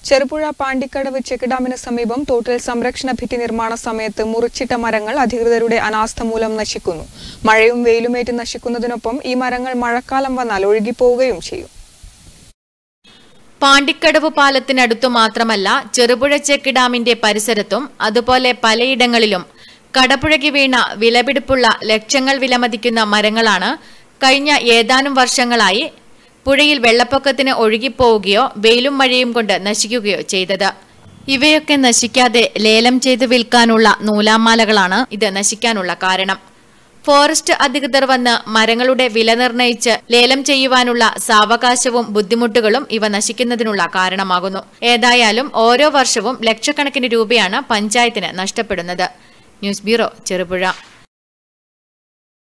Cherupuzha Pandikadavu check ഡാമിന് സമീപം തോട്ടിൽ സംരക്ഷണ ഭിത്തി നിർമ്മാണ സമയത്ത് മുറിച്ചിട്ട മരങ്ങൾ അധികൃതരുടെ അനാസ്ഥ മൂലം നശിക്കുന്നു മഴയും വെയിലുമേറ്റ് നശിക്കുന്നതിനൊപ്പം ഈ മരങ്ങൾ മഴക്കാലം വന്നാൽ ഒഴുകിപ്പോവുകയും ചെയ്യും പാണ്ടിക്കടവ് പാലത്തിനടുത്തു മാത്രമല്ല ചെറുപുഴ ചെക്ക് ഡാമിന്റെ പരിസരത്തും അതുപോലെ പലയിടങ്ങളിലും കടപുഴകി വീണ വിലപിടിപ്പുള്ള ലക്ഷങ്ങൾ വിലമതിക്കുന്ന മരങ്ങളാണ് കഴിഞ്ഞ ഏതാനും വർഷങ്ങളായി പുഴയിൽ വെള്ളപ്പൊക്കത്തിന് ഒഴുകിപ്പോവുകയോ വെയിലും മഴയും കൊണ്ട് നശിക്കുകയോ ചെയ്തത് ഇവയൊക്കെ നശിക്കാതെ ലേലം ചെയ്ത് വിൽക്കാനുള്ള നൂലാമാലകളാണ് ഇത് നശിക്കാനുള്ള കാരണം ഫോറസ്റ്റ് അധികൃതർ വന്ന് മരങ്ങളുടെ വില നിർണയിച്ച് ലേലം ചെയ്യുവാനുള്ള സാവകാശവും ബുദ്ധിമുട്ടുകളും ഇവ നശിക്കുന്നതിനുള്ള കാരണമാകുന്നു ഏതായാലും ഓരോ വർഷവും ലക്ഷക്കണക്കിന് രൂപയാണ് പഞ്ചായത്തിന് നഷ്ടപ്പെടുന്നത് ന്യൂസ് ബ്യൂറോ ചെറുപുഴ